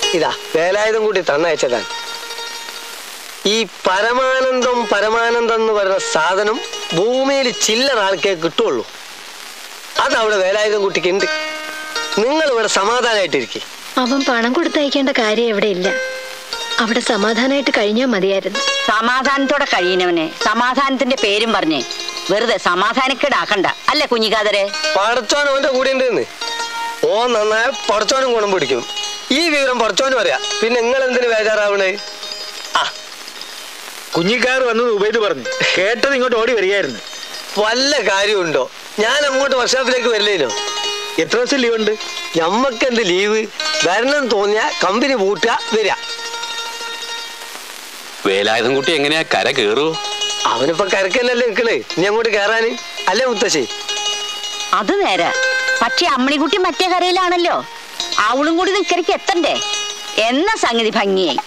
ഇതാ വേലായുധം കൂടി തന്നയച്ചതാണ് ഈ പരമാനന്ദം പരമാനന്ദം എന്ന് പറയുന്ന സാധനം ഭൂമിയിൽ ചില്ലറ ആൾക്കേ കിട്ടുള്ളൂ അതവിടെ വേലായുധം കുട്ടിക്ക് ഉണ്ട് നിങ്ങൾ ഇവിടെ സമാധാനമായിട്ടിരിക്കും അവൻ പണം കൊടുത്തയക്കേണ്ട കാര്യം എവിടെ ഇല്ല അവിടെ സമാധാനമായിട്ട് കഴിഞ്ഞാൽ മതിയായിരുന്നു സമാധാനത്തോടെ കഴിയുന്നവനെ സമാധാനത്തിന്റെ പേരും പറഞ്ഞ് വെറുതെ സമാധാനക്കേടാക്കണ്ട അല്ലേ കുഞ്ഞിക്കാതരെ പടച്ചോൻ അവന്റെ കൂടെ ഉണ്ടെന്ന് ഓ നന്നായ പടച്ചോനും ഗുണം പിടിക്കും ഈ വിവരം പടച്ചോനും അറിയാം പിന്നെ നിങ്ങൾ എന്തിനു ബേജാറാവണേ ആ കുഞ്ഞിക്കാർ വന്നു ഉപയോഗിച്ച് പറഞ്ഞു കേട്ടത് ഇങ്ങോട്ട് ഓടി വരികയായിരുന്നു വല്ല കാര്യമുണ്ടോ ഞാൻ അങ്ങോട്ട് വർക്ക്ഷോപ്പിലേക്ക് വരില്ലേനോ എത്ര ദിവസം ലീവ് ഉണ്ട് ഞമ്മക്ക് എന്ത് ലീവ് വരണം തോന്നിയ കമ്പനി പൂട്ടുക വരിക വേലായുധം കുട്ടി എങ്ങനെയാ കര കേറൂ അവനിപ്പോ കരക്കല്ലല്ലേ നിക്കണേ ഇനി അങ്ങോട്ട് കയറാന് അല്ലേ മുത്തശ്ശി അത് നേരെ പക്ഷെ അമ്മണിക്കുട്ടി മറ്റേ കരയിലാണല്ലോ അവളും കൂടി നിക്കരയ്ക്ക് എത്തണ്ടേ എന്ന സംഗതി ഭംഗിയായി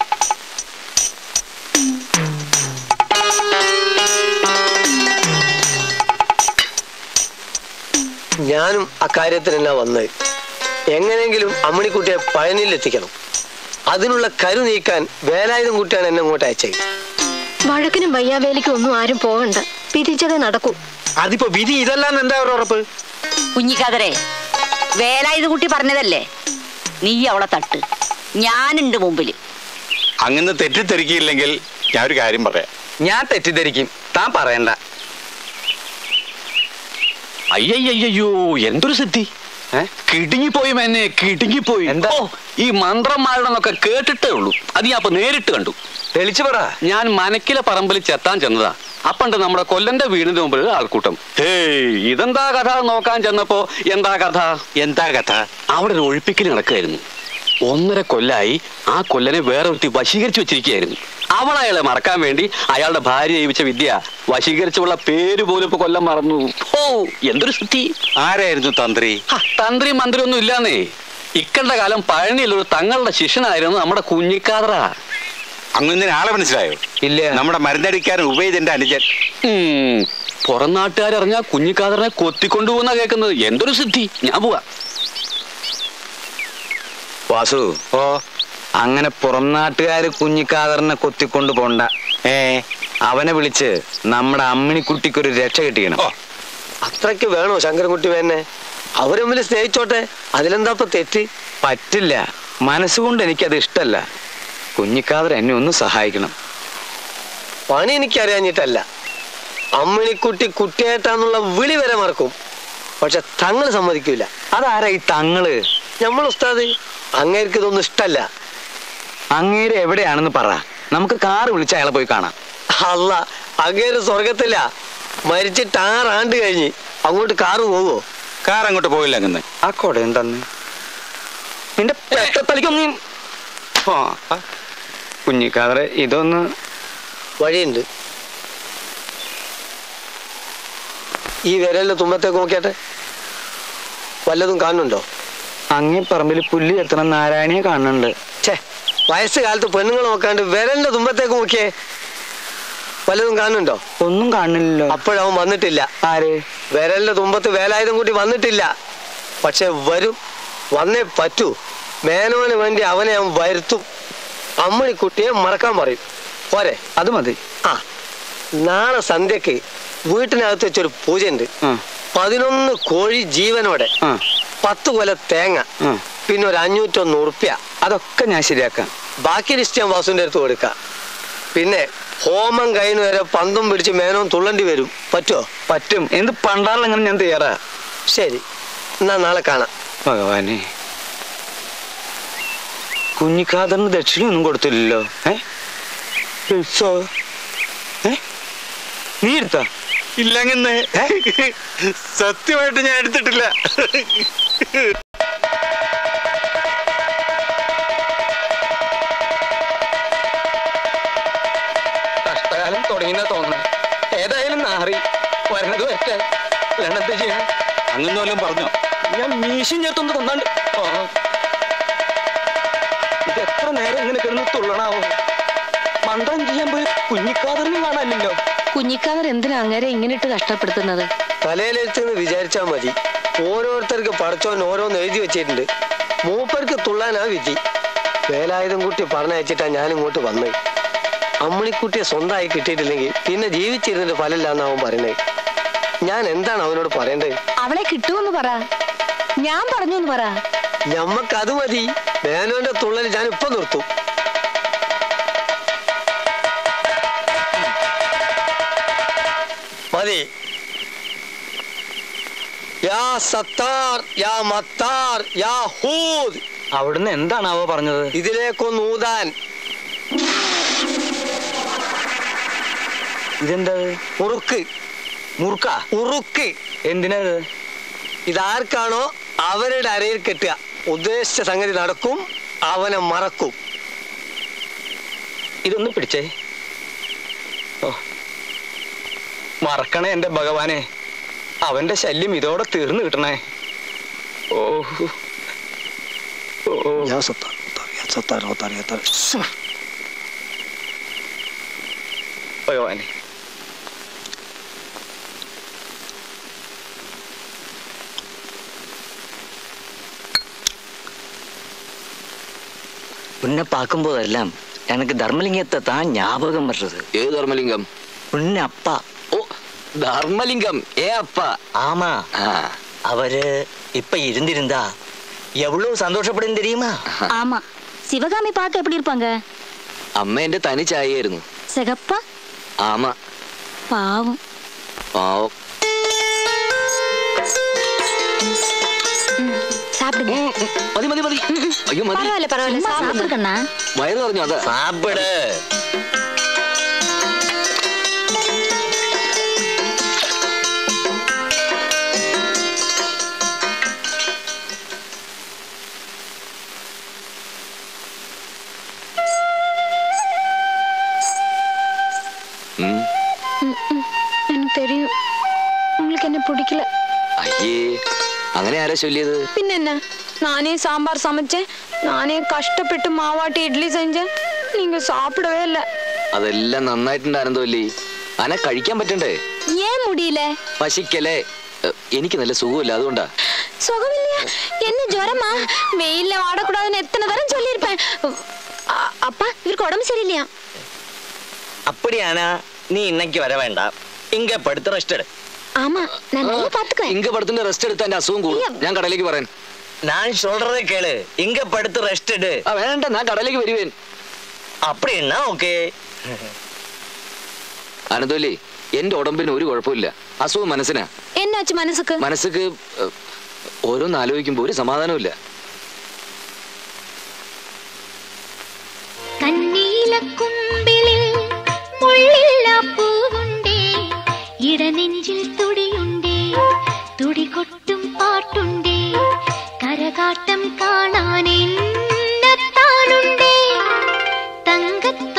ഞാനും അക്കാര്യത്തിന് എന്നാ വന്നത് എങ്ങനെയെങ്കിലും അമ്മണിക്കുട്ടിയെ പഴനിയിലെത്തിക്കണം അതിനുള്ള കരു നീക്കാൻ വേലായുധം കുട്ടിയാണ് എന്നെ ഇങ്ങോട്ട് അയച്ചത് വഴക്കിനും വയ്യാവേലിക്കും ഒന്നും ആരും പോകണ്ട പിരിച്ചതേ നടക്കൂ അതിപ്പോ വിധി ഇതല്ലാന്ന് എന്താ ഒരു ഉറപ്പ് കുഞ്ഞിക്കാതരെ വേലായുധ കുട്ടി പറഞ്ഞതല്ലേ നീ അവളെ തട്ട് ഞാനുണ്ട് മുമ്പില് അങ്ങനെ തെറ്റിദ്ധരിക്കില്ലെങ്കിൽ ഞാൻ ഒരു കാര്യം പറയാം ഞാൻ തെറ്റിദ്ധരിക്കും താൻ പറയണ്ട അയ്യയ്യോ എന്തൊരു സിദ്ധി ഏ? കിടുങ്ങിപ്പോയി എന്നെ കിടുങ്ങിപ്പോയി എന്താ? ഓ, ഈ മന്ത്രന്മാരുടെന്നൊക്കെ കേട്ടിട്ടേ ഉള്ളൂ അത് ഞാൻ അപ്പൊ നേരിട്ട് കണ്ടു തെളിച്ചു പറ ഞാൻ മനക്കിലെ പറമ്പിൽ ചെത്താൻ ചെന്നതാ അപ്പണ്ട് നമ്മുടെ കൊല്ലന്റെ വീടിന്റെ മുമ്പിൽ ഒരു ആൾക്കൂട്ടം ഹേയ് ഇതെന്താ കഥ നോക്കാൻ ചെന്നപ്പോ എന്താ കഥ എന്താ കഥ അവിടെ ഒരു ഒഴിപ്പിക്കൽ നടക്കുകയായിരുന്നു ഒന്നര കൊല്ലായി ആ കൊല്ലനെ വേറെ ഒരുത്തി വശീകരിച്ചു വെച്ചിരിക്കുകയായിരുന്നു അവൾ അയാളെ മറക്കാൻ വേണ്ടി അയാളുടെ ഭാര്യ ജയിച്ച വിദ്യ വശീകരിച്ചുള്ള പേര് പോലും ഇപ്പൊ കൊല്ലം മറന്നു ഓ എന്തൊരു സിദ്ധി ആരായിരുന്നു തന്ത്രി ഹ, തന്ത്രി മന്ത്രി ഒന്നും ഇല്ലാന്നേ ഇക്കണ്ട കാലം പഴനിയിൽ ഒരു തങ്ങളുടെ ശിഷ്യനായിരുന്നു നമ്മുടെ കുഞ്ഞിക്കാതറ അങ്ങനെ ആളെ മനസ്സിലായോ ഇല്ല നമ്മുടെ മരുന്നടിക്കാരൻ ഉപയോഗിച്ചെന്റെ അനുജൻ ഉം, പുറം നാട്ടുകാരറിഞ്ഞാ കുഞ്ഞിക്കാതറിനെ കൊത്തിക്കൊണ്ടുപോകുന്ന കേൾക്കുന്നത് എന്തൊരു സിദ്ധി ഞാൻ പോവാ വാസു ഓ അങ്ങനെ പുറം നാട്ടുകാര് കുഞ്ഞിക്കാതറിനെ കൊത്തിക്കൊണ്ട് പോണ്ട ഏ അവനെ വിളിച്ച് നമ്മുടെ അമ്മിണിക്കുട്ടിക്കൊരു രക്ഷ കിട്ടിക്കണം ഓ അത്രയ്ക്ക് വേണോ ശങ്കരൻകുട്ടി വേന്നെ അവര് തമ്മിൽ സ്നേഹിച്ചോട്ടെ അതിലെന്താ ഇപ്പൊ തെറ്റ് പറ്റില്ല മനസ്സുകൊണ്ട് എനിക്കത് ഇഷ്ടല്ല കുഞ്ഞിക്കാതർ എന്നെ ഒന്ന് സഹായിക്കണം പണി എനിക്കറിയാഞ്ഞിട്ടല്ല അമ്മിണിക്കുട്ടി കുട്ടിയേട്ടാന്നുള്ള വിളി വരെ മറക്കും പക്ഷെ തങ്ങൾ സമ്മതിക്കൂല അതാരാ ഈ തങ്ങള് നമ്മൾ ഉസ്താദ് അങ്ങേർക്ക് ഇതൊന്നും ഇഷ്ടല്ല അങ്ങേര് എവിടെയാണെന്ന് പറ നമുക്ക് കാറ് വിളിച്ച് അയാളെ പോയി കാണാം അല്ല അങ്ങേര് സ്വർഗത്തില്ല മരിച്ചിട്ട് ആറാണ്ട് കഴിഞ്ഞ് അങ്ങോട്ട് കാറ് പോവോ കാർ അങ്ങോട്ട് പോയില്ല അങ്ങനെ ആ കൊട എന്തെന്ന് നിന്റെ പെട്ടത്തലിക്കൊന്നും ആ, ആ. കുഞ്ഞിക്കാതറെ ഇതൊന്ന് വഴിയുണ്ട് ഈ വിരലിന്റെ തുമ്പത്തേക്ക് നോക്കിയാട്ടെ വല്ലതും കാണുന്നുണ്ടോ അങ്ങേ പറമ്പിൽ പുല്ല് എത്തണം നാരായണിയെ കാണുന്നുണ്ട് ഛേ വയസ്സ് കാലത്ത് പെണ്ണുങ്ങൾ നോക്കാണ്ട് വിരലിന്റെ തുമ്പത്തേക്ക് നോക്കിയേ വല്ലതും കാണുന്നുണ്ടോ ഒന്നും കാണുന്നില്ലല്ലോ അപ്പോഴവൻ വന്നിട്ടില്ല ആര് വിരലിന്റെ തുമ്പത്ത് വേലായുധം കൂട്ടി വന്നിട്ടില്ല പക്ഷെ വരും വന്നേ പറ്റൂ മേനോന് വേണ്ടി അവനെ അവൻ വരുത്തും അമ്മണിക്കുട്ടിയെ മറക്കാൻ പറയും പോരെ അത് മതി ആ നാളെ സന്ധ്യക്ക് വീട്ടിനകത്ത് വെച്ചൊരു പൂജയുണ്ട് ആ, പതിനൊന്ന് കോഴി ജീവനോടെ ആ, പത്ത് കൊല തേങ്ങ ആ. പിന്നെ ഒരു അഞ്ഞൂറ്റൊന്ന് ഉറുപ്പ്യ അതൊക്കെ ഞാൻ ശരിയാക്കാം ബാക്കി ലിസ്റ്റ് വാസുവിന്റെ അടുത്ത് കൊടുക്കാം പിന്നെ ഹോമം കഴിഞ്ഞ് വരെ പന്തും പിടിച്ച് മേനോൻ തുള്ളണ്ടി വരും പറ്റുമോ പറ്റും എന്ത് പണ്ടാറിലെങ്ങനെ ഞാൻ തയ്യാറാ ശരി എന്നാ നാളെ കാണാം ഭഗവാനെ കുഞ്ഞിക്കാതറിന് ദക്ഷിണയൊന്നും കൊടുത്തില്ലല്ലോ ഏ എടുത്തോ? ഏ? നീ എടുത്താ ഇല്ലങ്ങനെ സത്യമായിട്ട് ഞാൻ എടുത്തിട്ടില്ല കഷ്ടകാലം തുടങ്ങിയെന്നാ തോന്നുന്നു ഏതായാലും നാറി വരണത് വരട്ടെ വേണ്ടെന്ത് ചെയ്യാൻ അങ്ങനെ വല്ലതും പറഞ്ഞോ ഞാൻ മീശും ചേർത്തൊന്ന് കൊന്നാണ്ട് ആ. ഇത് എത്ര നേരം ഇങ്ങനെ കിടന്ന് തുള്ളണാവോ മന്ത്രം ചെയ്യാൻ പോയി കുഞ്ഞിക്കാതറിനും കാണാനില്ലല്ലോ കുഞ്ഞിക്കാതർ എന്തിനാ അങ്ങേരെ ഇങ്ങനെ ഇട്ട് കഷ്ടപ്പെടുത്തുന്നത് തലയിലെടുത്തെന്ന് വിചാരിച്ചാൽ മതി ഓരോരുത്തർക്ക് പടച്ചോൻ ഓരോന്ന് എഴുതി വെച്ചിട്ടുണ്ട് മൂപ്പർക്ക് തുള്ളാനാ വിധി വേലായുധം കുട്ടി പറഞ്ഞയച്ചിട്ടാ ഞാൻ ഇങ്ങോട്ട് വന്നത് അമ്മണിക്കുട്ടിയെ സ്വന്തമായി കിട്ടിയിട്ടില്ലെങ്കിൽ പിന്നെ ജീവിച്ചിരുന്നിട്ട് ഫലമില്ലാന്ന് അവൻ പറയണേ ഞാൻ എന്താണ് അവനോട് പറയേണ്ടത് അവളെ കിട്ടുമെന്ന് പറ ഞാൻ പറഞ്ഞു എന്ന് പറ ഞമ്മക്ക് അത് മതി മേനോന്റെ തുള്ളൽ ഞാൻ ഇപ്പൊ നിർത്തും മതി യാ സത്താർ യാ മത്താർ യാ ഹൂദ് അവിടുന്ന് എന്താണാവോ പറഞ്ഞത് ഇതിലേക്കൊന്ന് ഊതാൻ ഇതെന്താ ഉറുക്ക് മുറുക്ക ഉറുക്ക് എന്തിനത് ഇതാർക്കാണോ അവരുടെ അരയിൽ കെട്ടുക ഉദ്ദേശിച്ച സംഗതി നടക്കും അവനെ മറക്കും ഇതൊന്ന് പിടിച്ചേ ഓ മറക്കണേ എന്റെ ഭഗവാനെ അവന്റെ ശല്യം ഇതോടെ തീർന്നു കിട്ടണേ ഓ ഓ യാ സത്താർ യാ സത്താർ സത്താർ യാ സത്താർ. ശ്ശോ. ഭഗവാനെ உன்னை பார்க்கும்போதெல்லாம் எனக்கு தர்மலிங்கத்தை தான் ஞாபகம் வர்றது ഏത് ധർമ്മലിംഗം உன்னை அப்பா ഓ ധർമ്മലിംഗം ഏ അപ്പ ஆமா ആ அவரு இப்ப இருந்திருந்தா எவ்வளவு சந்தோஷப்படும் தெரியுமா ஆமா சிவகாமி பார்க்க எப்படி இருப்பாங்க അമ്മ എന്റെ തനി ചായയായിരുന്നു சிகப்பா ആമ பாவம் പാവം சாப்பிடுங்க മതി മതി മതി അയ്യോ മതി பரவாயில்ல பரவாயில்ல சும்மா சாப்பிடுங்க சாப்பிடு கண்ணா വയറ് പറഞ്ഞു അതാ சாப்பிடு ഉം. எனக்கு தெரியும் உங்களுக்கு என்ன பிடிக்கல അയ്യേ അങ്ങനെ ആരാ ചൊല്ലിയത് பின்ன என்ன நானே சாம்பார் சமைச்சேன் நானே கஷ்டப்பட்டு மாவாட்டி இட்லி செஞ்சேன் நீங்க சாப்பிடவே இல்ல അതെല്ലാം നന്നായിട്ടുണ്ടായിരുന്നല്ലേ അനെ കഴിക്കാൻ പറ്റണ്ടേ ஏன் முடியல പശിക്കലേ എ, എനിക്ക് നല്ല സുഖമില്ല അതുകൊണ്ടാ சுகம் இல்லையா என்ன ஜுரமா வெயில்ல வாடக்கூடாதுன்னு எத்தனை தரம் சொல்லியிருப்பேன் அ- அப்பா இவருக்கு உடம்பு சரியில்லையா அப்படியானா நீ இன்னைக்கு வர வேண்டாம் இங்க படுத்து ரெஸ்ட் எடு ஆமா நான் நல்லா பாத்துக்குவேன் ഇങ്ക പടത്തിന്റെ റെസ്റ്റ് എടുത്താൽ എന്റെ അസുഖം കൂടും ഞാൻ കടയിലേക്ക് പറയാൻ நான் சொல்றதை கேளு இங்க படுத்து ரெஸ்ட் எடு ആ വേണ്ട ഞാൻ കടയിലേക്ക് വരുവേൻ அப்படின்னா ஓகே അനന്തോലി എന്റെ ഉടമ്പിന് ഒരു കുഴപ്പമില്ല അസുഖം മനസ്സിനാ என்னாச்சு மனசுக்கு മനസ്സക്ക് എ, ഓരോന്ന് ആലോചിക്കുമ്പോ ഒരു സമാധാനമില്ല കന്നീലക്കുമ്പിളിൽ മുള്ളില്ല പൂവുണ്ടേ ഇടനെഞ്ചിൽ തുടിയുണ്ടേ തുടി കൊട്ടും പാട്ടുണ്ടേ കരകാട്ടം കാണാൻ എന്നെത്താനുണ്ടേ തങ്കത്തിൽ